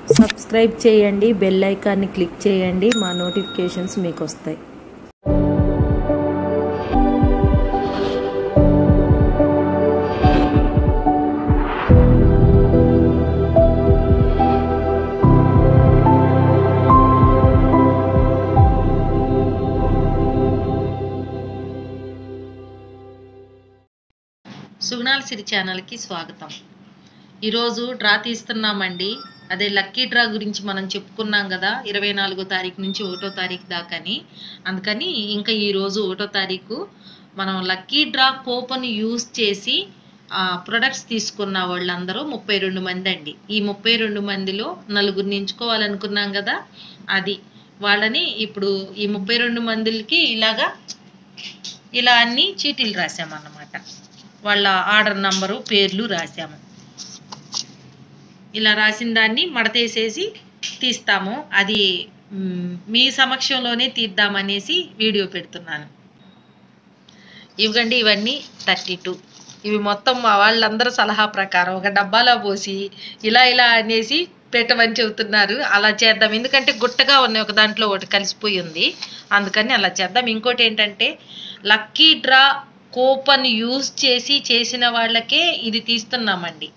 subscribe చేయండి bell ఐకాన్ని click చేయండి మా నోటిఫికేషన్స్ మీకు వస్తాయి సుగుణాల సిరి ఛానల్కి స్వాగతం ఈరోజు డ్రా తీస్తున్నామండి అదే లక్కీ డ్రా గురించి మనం చెప్పుకున్నాం కదా ఇరవై నాలుగో తారీఖు నుంచి ఒకటో తారీఖు దాకాని అందుకని ఇంకా ఈరోజు ఒకటో తారీఖు మనం లక్కీ డ్రా కూపన్ యూజ్ చేసి ప్రొడక్ట్స్ తీసుకున్న వాళ్ళందరూ ముప్పై రెండు మంది అండి ఈ ముప్పై రెండు మందిలో నలుగురిని ఎంచుకోవాలనుకున్నాం కదా అది వాళ్ళని ఇప్పుడు ఈ ముప్పై రెండు మందికి ఇలాగా ఇలా అన్ని చీటీలు రాసామన్నమాట వాళ్ళ ఆర్డర్ నంబరు పేర్లు రాసాము ఇలా రాసిన దాన్ని మడతేసేసి తీస్తాము అది మ్, మీ సమక్షంలోనే తీద్దామనేసి వీడియో పెడుతున్నాను ఇవ్వండి ఇవన్నీ థర్టీ టూ ఇవి మొత్తం మా వాళ్ళందరూ సలహా ప్రకారం ఒక డబ్బాలో పోసి ఇలా ఇలా అనేసి పెట్టమని చెబుతున్నారు అలా చేద్దాం ఎందుకంటే గుట్టగా ఉన్నాయి ఒక దాంట్లో ఒకటి కలిసిపోయి ఉంది అందుకని అలా చేద్దాం ఇంకోటి ఏంటంటే లక్కీ డ్రా కూపన్ యూజ్ చేసి చేసిన వాళ్ళకే ఇది తీస్తున్నామండి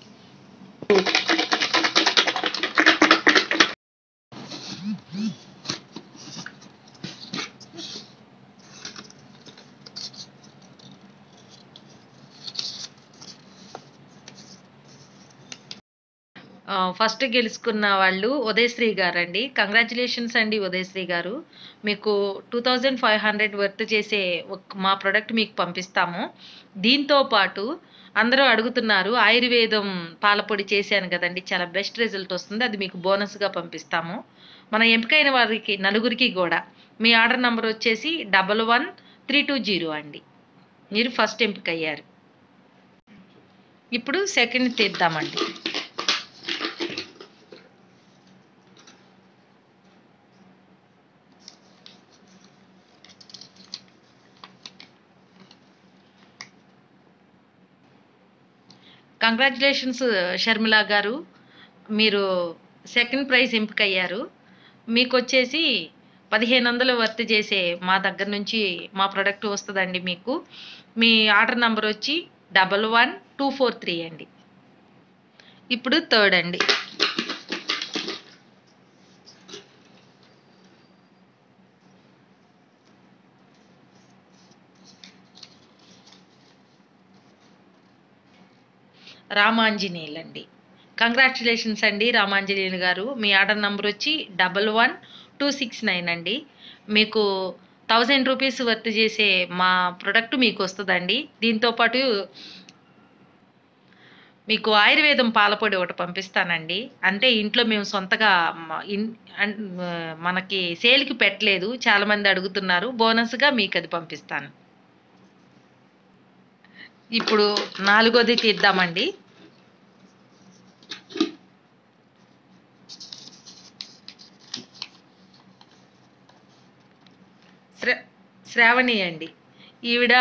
ఆ, ఫస్ట్ గెలుచుకున్న వాళ్ళు ఉదయశ్రీ గారు అండి కంగ్రాచులేషన్స్ అండి ఉదయశ్రీ గారు మీకు two thousand five hundred worth చేసే ఒక- మా ప్రోడక్ట్ మీకు పంపిస్తాము దీంతో పాటు అందరూ అడుగుతున్నారు ఆయుర్వేదం పాలపొడి చేశాను కదండి చాలా బెస్ట్ రిజల్ట్ వస్తుంది అది మీకు బోనస్గా పంపిస్తాము మన ఎంపికైన వారికి నలుగురికి కూడా మీ ఆర్డర్ నంబర్ వచ్చేసి double one three two zero అండి మీరు ఫస్ట్ ఎంపిక అయ్యారు ఇప్పుడు సెకండ్ తీద్దామండి కంగ్రాచులేషన్స్ షర్మిల గారు మీరు సెకండ్ ప్రైజ్ ఎంపిక అయ్యారు మీకు వచ్చేసి పదిహేను వందలు వర్త్ చేసే మా దగ్గర నుంచి మా ప్రోడక్ట్ వస్తుందండి మీకు మీ ఆర్డర్ నంబర్ వచ్చి double one two four three అండి ఇప్పుడు థర్డ్ అండి రామాంజనేయులు అండి కంగ్రాచులేషన్స్ అండి రామాంజనేయులు గారు మీ ఆర్డర్ నంబర్ వచ్చి double one two six nine అండి మీకు థౌజండ్ రూపీస్ వర్త్ చేసే మా ప్రొడక్ట్ మీకు వస్తుందండి దీంతోపాటు మీకు ఆయుర్వేదం పాలపొడి ఒకటి పంపిస్తానండి అంటే ఇంట్లో మేము సొంతగా మ- ఇన్- అన్- ఆ, మనకి సేల్కి పెట్టలేదు చాలామంది అడుగుతున్నారు బోనస్గా మీకు అది పంపిస్తాను ఇప్పుడు నాలుగోది తీద్దామండి శ్ర శ్రావణి అండి ఈవిడ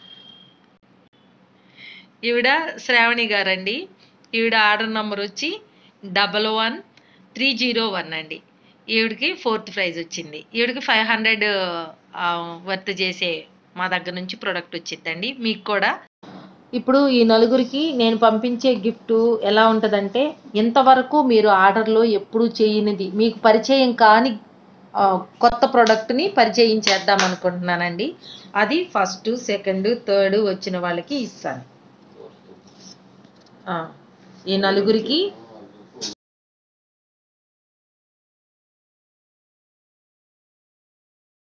ఈవిడ శ్రావణి గారండి ఈవిడ ఆర్డర్ నంబర్ వచ్చి double one three zero one అండి ఈవిడికి ఫోర్త్ ప్రైజ్ వచ్చింది ఈవిడికి ఫైవ్ హండ్రెడ్ వర్త్ చేసే మా దగ్గర నుంచి ప్రోడక్ట్ వచ్చిందండి మీకు కూడా ఇప్పుడు ఈ నలుగురికి నేను పంపించే గిఫ్ట్ ఎలా ఉంటుందంటే ఇంతవరకు మీరు ఆర్డర్లో ఎప్పుడూ చేయనిది మీకు పరిచయం కాని ఆ, కొత్త ప్రోడక్ట్ని పరిచయం చేద్దాం అనుకుంటున్నానండి అది ఫస్ట్ సెకండ్ థర్డ్ వచ్చిన వాళ్ళకి ఇస్తాను ఆ, ఈ నలుగురికి